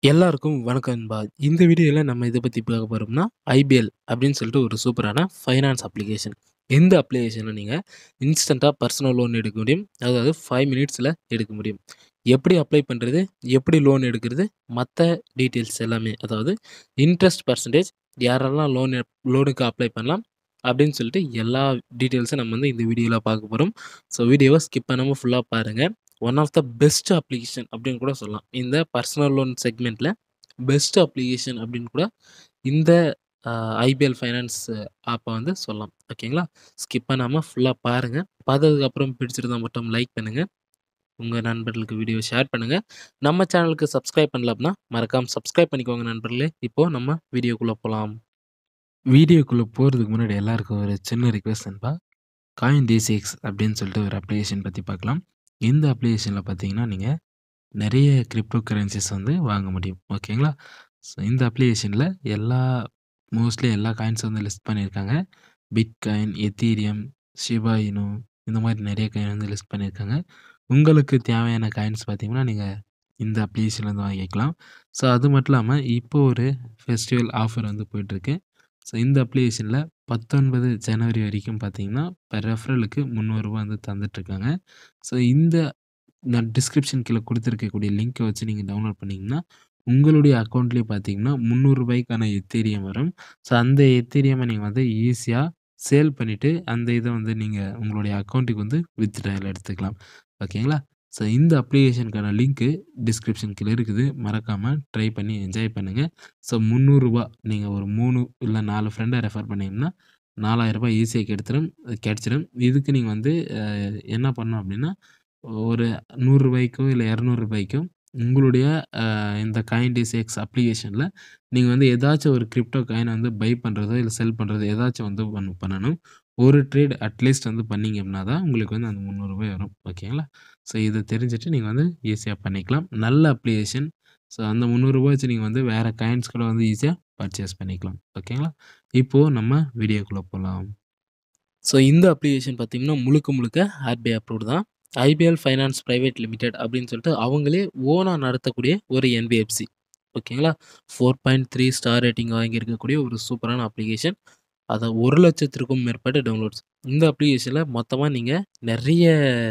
எல்லாருக்கும் வணக்கம் நண்பா. இந்த வீடியோல நம்ம எத பத்தி பார்க்க போறோம்னா, ஐபிஎல் அப்படின்னு சொல்லிட்டு ஒரு சூப்பரான ஃபைனான்ஸ் அப்ளிகேஷன். இந்த அப்ளிகேஷன்ல நீங்க இன்ஸ்டன்ட்டா பர்சனல் லோன் எடுக்க முடியும். அதாவது 5 மினிட்ஸ்ல எடுக்க முடியும். எப்படி அப்ளை பண்றது? எப்படி லோன் எடுக்கிறது? மத்த டீட்டெயில்ஸ் எல்லாமே. அதாவது இன்ட்ரெஸ்ட் பெர்சன்டேஜ் யாரெல்லாம் லோன் லோனுக்கு அப்ளை பண்ணலாம்? அப்படின்னு சொல்லிட்டு எல்லா டீட்டெயில்ஸும் நம்ம வந்து இந்த வீடியோல பார்க்க போறோம். ஸோ வீடியோவ ஸ்கிப் பண்ணாம ஃபுல்லா பாருங்க. One of the best application அப்படின்னு கூட சொல்லலாம். இந்த பர்சனல் லோன் செக்மென்ட்ல பெஸ்ட் அப்ளிகேஷன் அப்படின்னு கூட இந்த அ ஐபிஎல் ஃபைனான்ஸ் ஆப்ப வந்து சொல்லலாம். ஓகேங்களா? ஸ்கிப் பண்ணாம ஃபுல்லா பாருங்க. பார்த்ததுக்கு அப்புறம் பிடிச்சிருந்தா மட்டும் லைக் பண்ணுங்க. உங்க நண்பர்களுக்கு வீடியோ ஷேர் பண்ணுங்க. நம்ம சேனலுக்கு சப்ஸ்கிரைப் பண்ணல அப்படின்னா, மறக்காம சப்ஸ்கிரைப் பண்ணிக்கோங்க நண்பர்களே. இப்போ நம்ம வீடியோக்குள்ள போலாம். வீடியோக்குள்ள போறதுக்கு முன்னாடி எல்லாருக்கும் ஒரு சின்ன ரிக்வெஸ்ட் நண்பா. காயின் டிசிஎக்ஸ் அப்படின்னு சொல்லிட்டு ஒரு அப்ளிகேஷன் பத்தி பார்க்கலாம். இந்த அப்ளிகேஷன்ல பார்த்தீங்கன்னா, நீங்க நெறைய கிரிப்டோ கரன்சிஸ் வந்து வாங்க முடியும். ஓகேங்களா? ஸோ இந்த அப்ளிகேஷன்ல எல்லா மோஸ்ட்லி எல்லா காயின்ஸ் வந்து லிஸ்ட் பண்ணியிருக்காங்க. பிட்காயின், எத்தீரியம், ஷிபா இனு இந்த மாரி நெறைய காயின் வந்து லிஸ்ட் பண்ணியிருக்காங்க. உங்களுக்கு தேவையான காயின்ஸ் பார்த்தீங்கன்னா, நீங்க இந்த அப்ளிகேஷன்லேருந்து வாங்கிக்கலாம். ஸோ அது மட்டும் இல்லாம இப்போ ஒரு ஃபெஸ்டிவல் ஆஃபர் வந்து போயிட்டுருக்கு. ஸோ இந்த அப்ளிகேஷன்ல 19 ஜனவரி வரைக்கும் பார்த்தீங்கன்னா, பெர் ரெஃபரலுக்கு ரூ. 300 வந்து தந்துட்டுருக்காங்க. ஸோ இந்த நான் டிஸ்கிரிப்ஷன் கீழ குடுத்துருக்கக்கூடிய லிங்க்க வச்சு நீங்க டவுன்லோட் பண்ணீங்கன்னா, உங்களுடைய அக்கவுண்ட்லயே பார்த்தீங்கன்னா, ரூ. 300க்கான எத்தீரியம் வரும். ஸோ அந்த எத்தீரியம நீங்க வந்து ஈஸியா சேல் பண்ணிட்டு, அந்த இத வந்து நீங்க உங்களுடைய அக்கவுண்ட்டுக்கு வந்து வித்ட்ராயல் எடுத்துக்கலாம். ஓகேங்களா? ஸோ இந்த அப்ளிகேஷனுக்கான லிங்க்கு டிஸ்கிரிப்ஷன் கீழ இருக்குது. மறக்காம ட்ரை பண்ணி என்ஜாய் பண்ணுங்க. ஸோ ரூ. 300 நீங்க ஒரு 3 இல்ல 4 ஃப்ரெண்ட ரெஃபர் பண்ணீங்கன்னா, ரூ. 4000 ஈஸியா கெடுத்துரும் கெடைச்சிடும். இதுக்கு நீங்க வந்து அ என்ன பண்ணணும் அப்படின்னா, ஒரு ரூ. 100க்கோ இல்ல ரூ. 200க்கோ உங்களுடைய அ இந்த காயின் டிசிஎக்ஸ் அப்ளிகேஷன்ல நீங்க வந்து ஏதாச்சும் ஒரு கிரிப்டோ காயின வந்து பை பண்றதோ, இல்ல செல் பண்றதோ ஏதாச்சும் வந்து ஒண்ணு பண்ணணும். ஒரு ட்ரேட் அட்லீஸ்ட் வந்து பண்ணீங்க அப்படின்னா தான் உங்களுக்கு வந்து அந்த ரூ. 300 வரும். ஓகேங்களா? ஸோ இத தெரிஞ்சுட்டு நீங்க வந்து ஈஸியா பண்ணிக்கலாம். நல்ல அப்ளிகேஷன். ஸோ அந்த ரூ. 300 வச்சு நீங்க வந்து வேற காயின்ஸ் கூட வந்து ஈஸியா பர்ச்சேஸ் பண்ணிக்கலாம். ஓகேங்களா? இப்போ நம்ம வீடியோக்குள்ள போலாம். ஸோ இந்த அப்ளிகேஷன் பார்த்தீங்கன்னா, முழுக்க முழுக்க ஆர்பிஐ அப்ரூவ்ட் தான். ஐபிஎல் ஃபைனான்ஸ் பிரைவேட் லிமிடெட் அப்படின்னு சொல்லிட்டு அவங்களே ஓனா நடத்தக்கூடிய ஒரு என்பிஎஃப்சி. ஓகேங்களா? 4.3 ஸ்டார் ரேட்டிங் வாங்கியிருக்கக்கூடிய ஒரு சூப்பரான அப்ளிகேஷன். அத 1,00,000த்திற்கும் மேற்பட்ட டவுன்லோட்ஸ். இந்த அப்ளிகேஷன்ல மொத்தமா நீங்க நெறைய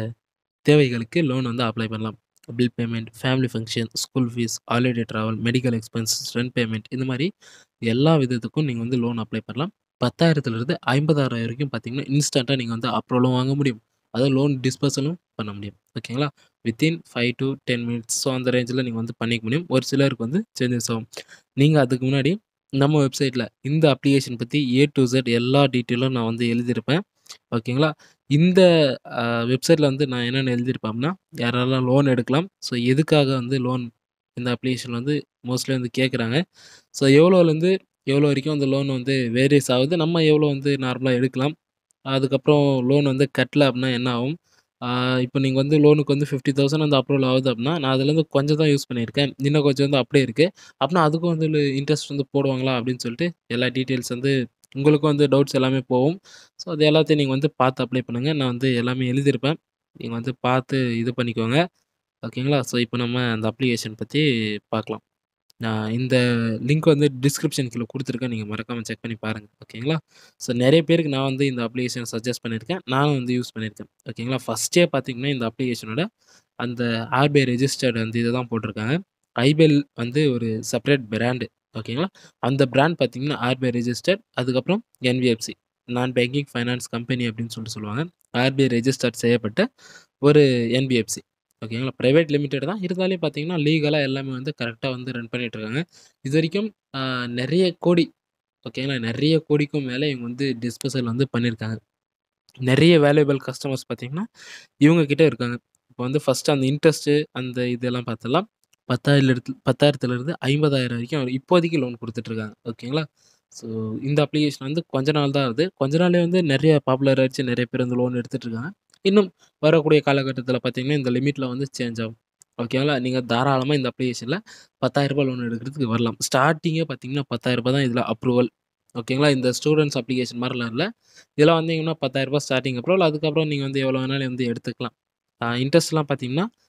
தேவைகளுக்கு லோன் வந்து அப்ளை பண்ணலாம். Bill payment, family function, school fees, holiday travel, medical expenses, rent payment இந்த மாரி எல்லா விதத்துக்கும் நீங்க வந்து லோன் அப்ளை பண்ணலாம். 10,000த்திலிருந்து 50,000 வரைக்கும் பார்த்தீங்கன்னா, இன்ஸ்டன்ட்டா நீங்க வந்து அப்ரூவலும் வாங்க முடியும். அதாவது லோன் டிஸ்பர்சலும் பண்ண முடியும். ஓகேங்களா? வித்தின் 5 டூ 10 மினிட்ஸ் ஸோ அந்த ரேஞ்சுல நீங்க வந்து பண்ணிக்க முடியும். ஒரு சிலருக்கு வந்து சேஞ்சஸ் ஆகும். நீங்க அதுக்கு முன்னாடி நம்ம வெப்சைட்ல இந்த அப்ளிகேஷன் பத்தி ஏ டூ இசட் எல்லா டீட்டெயிலும் நான் வந்து எழுதியிருப்பேன். ஓகேங்களா? இந்த அ வெப்சைட்ல வந்து நான் என்னென்ன எழுதியிருப்பேன் அப்படின்னா, யாரெல்லாம் லோன் எடுக்கலாம்? ஸோ எதுக்காக வந்து லோன் இந்த அப்ளிகேஷன்ல வந்து மோஸ்ட்லி வந்து கேட்குறாங்க. ஸோ எவ்வளோலேருந்து எவ்வளோ வரைக்கும் அந்த லோன் வந்து வேரியஸ் ஆகுது. நம்ம எவ்வளோ வந்து நார்மலா எடுக்கலாம். அதுக்கப்புறம் லோன் வந்து கட்டல அப்படின்னா என்ன ஆகும்? ஆ இப்போ நீங்க வந்து லோனுக்கு வந்து 50,000 வந்து அப்ரூவல் ஆகுது அப்படின்னா, நான் அதுலேருந்து கொஞ்சம் தான் யூஸ் பண்ணியிருக்கேன். இன்னும் கொஞ்சம் வந்து அப்படியே இருக்கு. அப்படின்னா அதுக்கும் வந்து இன்ட்ரெஸ்ட் வந்து போடுவாங்களா? அப்படின்னு சொல்லிட்டு எல்லா டீட்டெயில்ஸ் வந்து உங்களுக்கும் வந்து டவுட்ஸ் எல்லாமே போகும். ஸோ அது எல்லாத்தையும் நீங்க வந்து பார்த்து அப்ளை பண்ணுங்க. நான் வந்து எல்லாமே எழுதியிருப்பேன். நீங்க வந்து பார்த்து இது பண்ணிக்கோங்க. ஓகேங்களா? ஸோ இப்போ நம்ம அந்த அப்ளிகேஷன் பத்தி பார்க்கலாம். நான் இந்த லிங்க் வந்து டிஸ்கிரிப்ஷன் கீழ குடுத்துருக்கேன். நீங்க மறக்காம செக் பண்ணி பாருங்க. ஓகேங்களா? ஸோ நெறைய பேருக்கு நான் வந்து இந்த அப்ளிகேஷன சஜெஸ்ட் பண்ணியிருக்கேன். நானும் வந்து யூஸ் பண்ணியிருக்கேன். ஓகேங்களா? ஃபர்ஸ்ட்டே பார்த்தீங்கன்னா, இந்த அப்ளிகேஷனோட அந்த ஆர்பிஐ ரெஜிஸ்டர்ட் வந்து இத தான் போட்டிருக்காங்க. ஐபிஎல் வந்து ஒரு செப்பரேட் பிராண்ட். ஓகேங்களா? அந்த பிராண்ட் பார்த்தீங்கன்னா, ஆர்பிஐ ரெஜிஸ்டர்ட் அதுக்கப்புறம் NBFC non banking finance company அப்படின்னு சொல்லிட்டு சொல்லுவாங்க. ஆர்பிஐ ரெஜிஸ்டர்ட் செய்யப்பட்ட ஒரு என்பிஎஃப்சி. ஓகேங்களா? பிரைவேட் லிமிடெட் தான். இருந்தாலும் பார்த்தீங்கன்னா, லீகலா எல்லாமே வந்து கரெக்ட்டா வந்து ரன் பண்ணிட்டு இருக்காங்க. இதுவரைக்கும் அ நெறைய கோடி ஓகேங்களா? நெறைய கோடிக்கும் மேல இவங்க வந்து டிஸ்பர்சல் வந்து பண்ணியிருக்காங்க. நெறைய வேல்யூபிள் கஸ்டமர்ஸ் பார்த்தீங்கன்னா, இவங்க கிட்ட இருக்காங்க. இப்போ வந்து ஃபர்ஸ்ட்டு அந்த இன்ட்ரெஸ்ட்டு அந்த இதெல்லாம் பார்த்துடலாம். 10,000 10,000த்திலிருந்து 50,000 வரைக்கும் இப்போதைக்கு லோன் குடுத்துட்டுருக்காங்க. ஓகேங்களா? ஸோ இந்த அப்ளிகேஷன் வந்து கொஞ்ச நாள் தான் ஆகுது. கொஞ்ச நாள்லயே வந்து நெறைய பாப்புலர் ஆயிடுச்சு. நெறைய பேர் வந்து லோன் எடுத்துட்டு இருக்காங்க. இன்னும் வரக்கூடிய காலகட்டத்தில பார்த்தீங்கன்னா, இந்த லிமிட்ல வந்து சேஞ்ச் ஆகும். ஓகேங்களா? நீங்க தாராளமா இந்த அப்ளிகேஷன்ல ரூ. 10,000 லோன் எடுக்கிறதுக்கு வரலாம். ஸ்டார்ட்டிங்கே பார்த்தீங்கன்னா, ரூ. 10,000 தான் இதுல அப்ரூவல். ஓகேங்களா? இந்த ஸ்டூடண்ட்ஸ் அப்ளிகேஷன் மாரிலாம் இல்ல. இதுல வந்தீங்கன்னா ரூ. 10,000 ஸ்டார்ட்டிங் அப்ரூவல். அதுக்கப்புறம் நீங்க வந்து எவ்வளோ வேணாலும் வந்து எடுத்துக்கலாம். அ இன்ட்ரெஸ்ட்லாம் பார்த்தீங்கன்னா,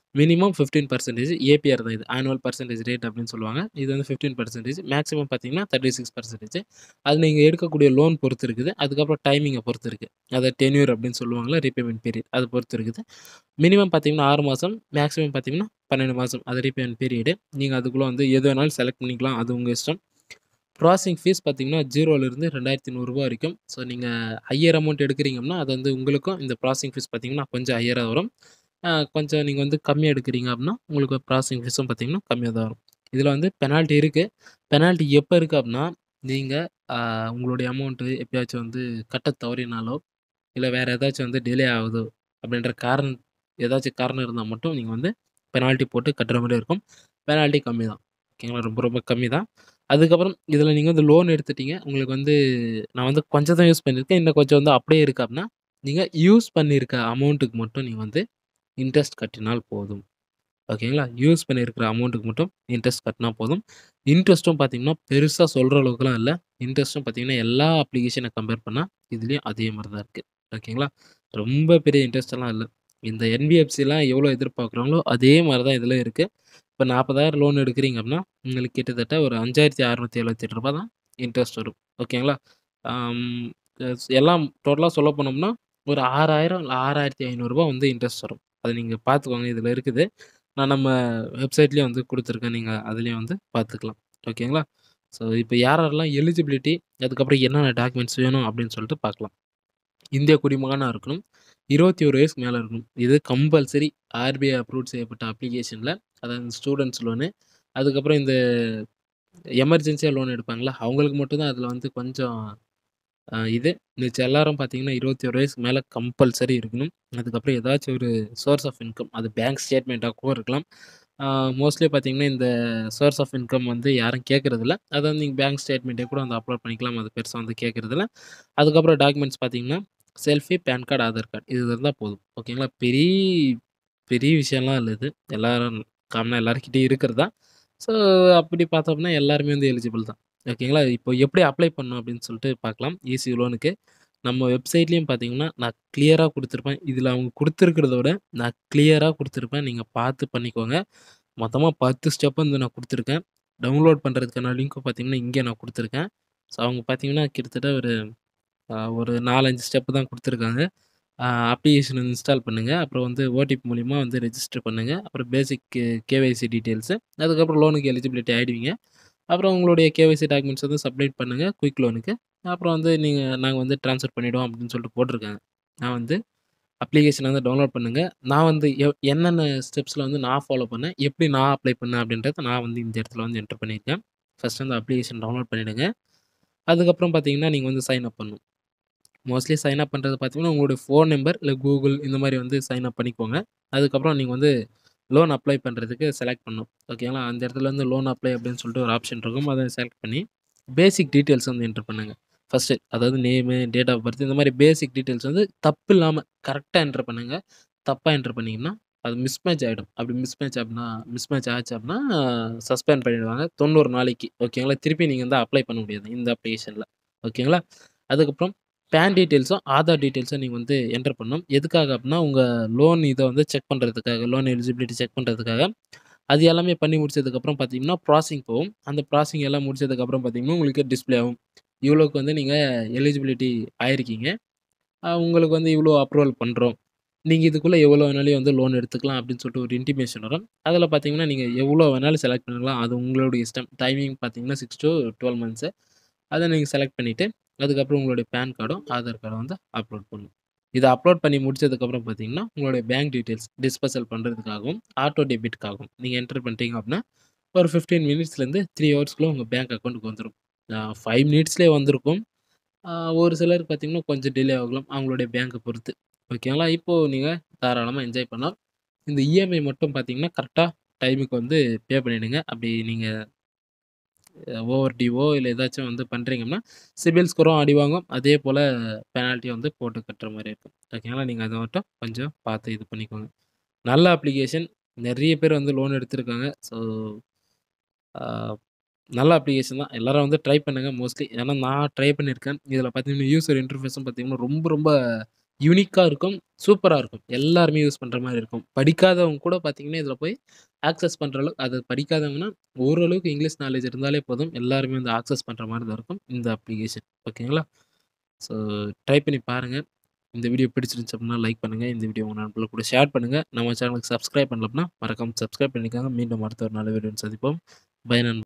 மினிமம் 15% ஏபிஆர் தான் இது. ஆனுவல் பெர்சன்டேஜ் ரேட் அப்படின்னு சொல்லுவாங்க. இது வந்து 15% மேக்ஸிமம் பார்த்தீங்கன்னா 36% அது நீங்க எடுக்கக்கூடிய லோன் பொறுத்து இருக்குது. அதுக்கப்புறம் டைமிங்க பொறுத்து இருக்கு. அத டென்யூர் அப்படின்னு சொல்லுவாங்கல்ல, ரீபேமெண்ட் பீரியட் அது பொறுத்து இருக்குது. மினிமம் பார்த்தீங்கன்னா 6 மாசம், மேக்ஸிமம் பார்த்தீங்கன்னா 12 மாசம். அது ரீபேமெண்ட் பீரியடு. நீங்க அதுக்குள்ள வந்து எது வேணாலும் செலக்ட் பண்ணிக்கலாம். அது உங்க இஷ்டம். ப்ராசஸிங் ஃபீஸ் பார்த்தீங்கன்னா 0லிருந்து ரூ. 2,100 வரைக்கும். ஸோ நீங்க ஹையர் அமௌண்ட் எடுக்கிறீங்கன்னா, அது வந்து உங்களுக்கும் இந்த ப்ராசஸிங் ஃபீஸ் பார்த்தீங்கன்னா கொஞ்சம் ஹையரா வரும். அ கொஞ்சம் நீங்க வந்து கம்மியா எடுக்கிறீங்க அப்படின்னா, உங்களுக்கு ப்ராசஸிங் ஃபீஸும் பார்த்தீங்கன்னா கம்மியா தான் வரும். இதில வந்து பெனால்டி இருக்கு. பெனால்டி எப்ப இருக்கு அப்படின்னா, நீங்க அ உங்களுடைய அமௌண்ட் எப்பயாச்சும் வந்து கட்ட தவறினாலோ, இல்ல வேற ஏதாச்சும் வந்து டிலே ஆகுது அப்படின்ற காரணம் ஏதாச்சும் காரணம் இருந்தா மட்டும் நீங்க வந்து பெனால்டி போட்டு கட்டுற மாரி இருக்கும். பெனால்டி கம்மி தான். ஓகேங்களா? ரொம்ப ரொம்ப கம்மி தான். அதுக்கப்புறம் இதில நீங்க வந்து லோன் எடுத்துட்டீங்க. உங்களுக்கு வந்து நான் வந்து கொஞ்சம் தான் யூஸ் பண்ணியிருக்கேன். இன்னும் கொஞ்சம் வந்து அப்படியே இருக்கு அப்படின்னா, நீங்க யூஸ் பண்ணியிருக்க அமௌண்ட்டுக்கு மட்டும் நீங்க வந்து இன்ட்ரெஸ்ட் கட்டினால் போதும். ஓகேங்களா? யூஸ் பண்ணியிருக்கிற அமௌண்ட்டுக்கு மட்டும் இன்ட்ரெஸ்ட் கட்டினா போதும். இன்ட்ரெஸ்ட்டும் பார்த்தீங்கன்னா, பெருசா சொல்ற அளவுக்குலாம் இல்ல. இன்ட்ரெஸ்ட்டும் பார்த்தீங்கன்னா, எல்லா அப்ளிகேஷன கம்பேர் பண்ணா இதுலயும் அதே மாரி தான் இருக்கு. ஓகேங்களா? ரொம்ப பெரிய இன்ட்ரெஸ்ட் எல்லாம் இல்ல. இந்த என்பிஎஃப்சிலாம் எவ்வளோ எதிர்பார்க்குறாங்களோ, அதே மாரி தான் இதில இருக்கு. இப்ப 40,000 லோன் எடுக்கிறீங்க அப்படின்னா, உங்களுக்கு கிட்டத்தட்ட ஒரு ரூ. 5,678 தான் இன்ட்ரெஸ்ட் வரும். ஓகேங்களா? அம் எஸ் எல்லாம் டோட்டலா சொல்ல போனோம்னா, ஒரு 6,000 இல்ல ரூ. 6,500 வந்து இன்ட்ரெஸ்ட் வரும். அத நீங்க பார்த்துக்கோங்க. இதில இருக்குது. நான் நம்ம வெப்சைட்லயும் வந்து குடுத்துருக்கேன். நீங்க அதிலயும் வந்து பார்த்துக்கலாம். ஓகேங்களா? ஸோ இப்ப யார் யாரெல்லாம் எலிஜிபிலிட்டி, அதுக்கப்புறம் என்னென்ன டாக்குமெண்ட்ஸ் வேணும் அப்படின்னு சொல்லிட்டு பார்க்கலாம். இந்திய குடிமகனா இருக்கணும். 21 வயசுக்கு மேல இருக்கணும். இது கம்பல்சரி ஆர்பிஐ அப்ரூவ் செய்யப்பட்ட அப்ளிகேஷன்ல அதாவது ஸ்டூடண்ட்ஸ் லோனு. அதுக்கப்புறம் இந்த எமர்ஜென்சியா லோன் எடுப்பாங்கல்ல, அவங்களுக்கு மட்டும் தான் அதில வந்து கொஞ்சம் அ இது. மிச்சம் எல்லாரும் பார்த்தீங்கன்னா, 21 வயசுக்கு மேல கம்பல்சரி இருக்கணும். அதுக்கப்புறம் ஏதாச்சும் ஒரு சோர்ஸ் ஆஃப் இன்கம் அது பேங்க் ஸ்டேட்மெண்ட்டா கூட இருக்கலாம். அ மோஸ்ட்லி பார்த்தீங்கன்னா, இந்த சோர்ஸ் ஆஃப் இன்கம் வந்து யாரும் கேட்கறதில்ல. அத வந்து நீங்க பேங்க் ஸ்டேட்மெண்ட்டே கூட வந்து அப்லோட் பண்ணிக்கலாம். அது பெருசா வந்து கேட்கறதில்ல. அதுக்கப்புறம் டாக்குமெண்ட்ஸ் பார்த்தீங்கன்னா, selfie, PAN card, Aadhaar card இது இருந்தா போதும். ஓகேங்களா? பெரிய பெரிய விஷயம்லாம் இல்ல இது. எல்லாரும் காமனா எல்லார்கிட்டயும் இருக்கிறது தான். ஸோ அப்படி பார்த்தோம்னா எல்லாருமே வந்து எலிஜிபிள் தான். ஓகேங்களா? இப்போ எப்படி அப்ளை பண்ணணும் அப்படின்னு சொல்லிட்டு பார்க்கலாம். ஈஸி லோனுக்கு. நம்ம வெப்சைட்லயும் பார்த்தீங்கன்னா, நான் கிளியரா குடுத்துருப்பேன். இதில அவங்க குடுத்துருக்கிறத விட நான் கிளியரா குடுத்துருப்பேன். நீங்க பார்த்து பண்ணிக்கோங்க. மொத்தமா 10 ஸ்டெப் வந்து நான் குடுத்துருக்கேன். டவுன்லோட் பண்றதுக்கான லிங்க்கும் பார்த்தீங்கன்னா, இங்கே நான் குடுத்துருக்கேன். ஸோ அவங்க பார்த்தீங்கன்னா, கிட்டத்தட்ட ஒரு அ ஒரு 4, 5 ஸ்டெப் தான் குடுத்துருக்காங்க. அ அப்ளிகேஷன் இன்ஸ்டால் பண்ணுங்க. அப்புறம் வந்து ஓடிபி மூலியமா வந்து ரெஜிஸ்டர் பண்ணுங்க. அப்புறம் பேசிக் கே கேஒய்சி டீட்டெயில்ஸு. அதுக்கப்புறம் லோனுக்கு எலிஜிபிலிட்டி ஆயிடுவீங்க. அப்புறம் உங்களுடைய கேஒய்சி டாக்குமெண்ட்ஸ் வந்து சப்மிட் பண்ணுங்க குயிக் லோனுக்கு. அப்புறம் வந்து நீங்க நாங்க வந்து ட்ரான்ஸ்ஃபர் பண்ணிடுவோம் அப்படின்னு சொல்லிட்டு போட்டிருக்காங்க. நான் வந்து அப்ளிகேஷன வந்து டவுன்லோட் பண்ணுங்க. நான் வந்து எ என்னென்ன ஸ்டெப்ஸ்ல வந்து நான் ஃபாலோ பண்ணேன், எப்படி நான் அப்ளை பண்ணேன் அப்படின்றத நான் வந்து இந்த இடத்துல வந்து என்டர் பண்ணியிருக்கேன். ஃபர்ஸ்ட் வந்து அப்ளிகேஷன் டவுன்லோட் பண்ணிடுங்க. அதுக்கப்புறம் பார்த்தீங்கன்னா, நீங்க வந்து சைன் அப் பண்ணணும். மோஸ்ட்லி சைன் அப் பண்றது பார்த்தீங்கன்னா, உங்களுடைய ஃபோன் நம்பர் இல்ல கூகுள் இந்த மாரி வந்து சைன் அப் பண்ணிக்கோங்க. அதுக்கப்புறம் நீங்க வந்து லோன் அப்ளை பண்றதுக்கு செலக்ட் பண்ணணும். ஓகேங்களா? அந்த இடத்துல வந்து லோன் அப்ளை அப்படின்னு சொல்லிட்டு ஒரு ஆப்ஷன் இருக்கும். அத செலக்ட் பண்ணி பேசிக் டீட்டெயில்ஸ் வந்து என்டர் பண்ணுங்க. ஃபர்ஸ்ட்டு அதாவது நேமு, டேட் ஆஃப் பர்த் இந்த மாரி பேசிக் டீட்டெயில்ஸ் வந்து தப்பு இல்லாம கரெக்ட்டா என்டர் பண்ணுங்க. தப்பா என்டர் பண்ணீங்கன்னா, அது மிஸ்மேட்ச் ஆயிடும். அப்படி மிஸ்மேட்ச் அப்படின்னா மிஸ்மேட்ச் ஆச்சு அப்படின்னா, சஸ்பெண்ட் பண்ணிடுவாங்க 90 நாளைக்கு. ஓகேங்களா? திருப்பி நீங்க வந்து அப்ளை பண்ண முடியாது இந்த அப்ளிகேஷன்ல. ஓகேங்களா? அதுக்கப்புறம் பேன் டீட்டெயில்ஸும், ஆதார் டீட்டெயில்ஸும் நீங்க வந்து என்டர் பண்ணணும். எதுக்காக அப்படின்னா, உங்க லோன் இத வந்து செக் பண்றதுக்காக, லோன் எலிஜிபிலிட்டி செக் பண்றதுக்காக. அது எல்லாமே பண்ணி முடிச்சதுக்கப்புறம் பார்த்தீங்கன்னா, ப்ராசஸிங் போகும். அந்த ப்ராசஸிங் எல்லாம் முடிச்சதுக்கப்புறம் பார்த்தீங்கன்னா, உங்களுக்கு டிஸ்ப்ளே ஆகும். இவ்வளோக்கு வந்து நீங்க எலிஜிபிலிட்டி ஆயிருக்கீங்க. அ உங்களுக்கு வந்து இவ்வளோ அப்ரூவல் பண்றோம். நீங்க இதுக்குள்ள எவ்வளோ வேணாலும் வந்து லோன் எடுத்துக்கலாம் அப்படின்னு சொல்லிட்டு ஒரு இன்டிமேஷன் வரும். அதில பார்த்தீங்கன்னா, நீங்க எவ்வளோ வேணாலும் செலக்ட் பண்ணிக்கலாம். அது உங்களுடைய இஷ்டம். டைமிங் பார்த்தீங்கன்னா 6 டூ 12 மந்த்ஸு. அத நீங்க செலக்ட் பண்ணிட்டு, அதுக்கப்புறம் உங்களுடைய பேன் கார்டும், ஆதார் கார்டும் வந்து அப்லோட் பண்ணணும். இத அப்லோட் பண்ணி முடிச்சதுக்கப்புறம் பார்த்தீங்கன்னா, உங்களுடைய பேங்க் டீட்டெயில்ஸ் டிஸ்பர்சல் பண்றதுக்காகவும், ஆட்டோ டெபிட்க்காகவும் நீங்க என்டர் பண்ணிட்டீங்க அப்படின்னா, ஒரு 15 மினிட்ஸ்லேருந்து 3 ஹவர்ஸ்க்குள்ள உங்க பேங்க் அக்கவுண்ட்க்கு வந்துரும். அ 5 மினிட்ஸ்லயே வந்திருக்கும். அ ஒரு சிலருக்கு பார்த்தீங்கன்னா, கொஞ்சம் டிலே ஆகலாம். அவங்களுடைய பேங்க்க பொறுத்து. ஓகேங்களா? இப்போ நீங்க தாராளமா என்ஜாய் பண்ணலாம். இந்த இஎம்ஐ மட்டும் பார்த்தீங்கன்னா, கரெக்ட்டா டைமுக்கு வந்து பே பண்ணிடுங்க. அப்படி நீங்க ஓவர் டியூவோ இல்ல ஏதாச்சும் வந்து பண்றீங்கன்னா, சிபில் ஸ்கோரும் அடி வாங்கும். அதே போல பெனால்ட்டி வந்து போட்டு கட்டுற மாரி இருக்கும். ஓகேங்களா? நீங்க அத மட்டும் கொஞ்சம் பார்த்து இது பண்ணிக்கோங்க. நல்ல அப்ளிகேஷன். நெறைய பேர் வந்து லோன் எடுத்திருக்காங்க. ஸோ அ நல்ல அப்ளிகேஷன் தான். எல்லாரும் வந்து ட்ரை பண்ணுங்க மோஸ்ட்லி. ஏன்னா நான் ட்ரை பண்ணியிருக்கேன். இதில பார்த்தீங்கன்னா, யூசர் இன்டர்ஃபேஸும் பார்த்தீங்கன்னா, ரொம்ப ரொம்ப யூனிக்கா இருக்கும். சூப்பரா இருக்கும். எல்லாருமே யூஸ் பண்ற மாரி இருக்கும். படிக்காதவங்க கூட பார்த்தீங்கன்னா, இதில போய் ஆக்சஸ் பண்ற அளவுக்கு அது படிக்காதவங்கன்னா, ஓரளவுக்கு இங்கிலீஷ் நாலேட்ஜ் இருந்தாலே போதும். எல்லாருமே வந்து ஆக்சஸ் பண்ற மாரி தான் இருக்கும். இந்த அப்ளிகேஷன். ஓகேங்களா? ஸோ ட்ரை பண்ணி பாருங்க. இந்த வீடியோ பிடிச்சிருந்துச்சு அப்டின்னா லைக் பண்ணுங்க. இந்த வீடியோ உங்க நண்பர்கள் கூட ஷேர் பண்ணுங்க. நம்ம சேனலுக்கு சப்ஸ்கிரைப் பண்ணல அப்டின்னா, மறக்காம சப்ஸ்கிரைப் பண்ணிக்கோங்க. மீண்டும் அடுத்த ஒரு நல்ல வீடியோவில் சந்திப்போம். பை நண்பா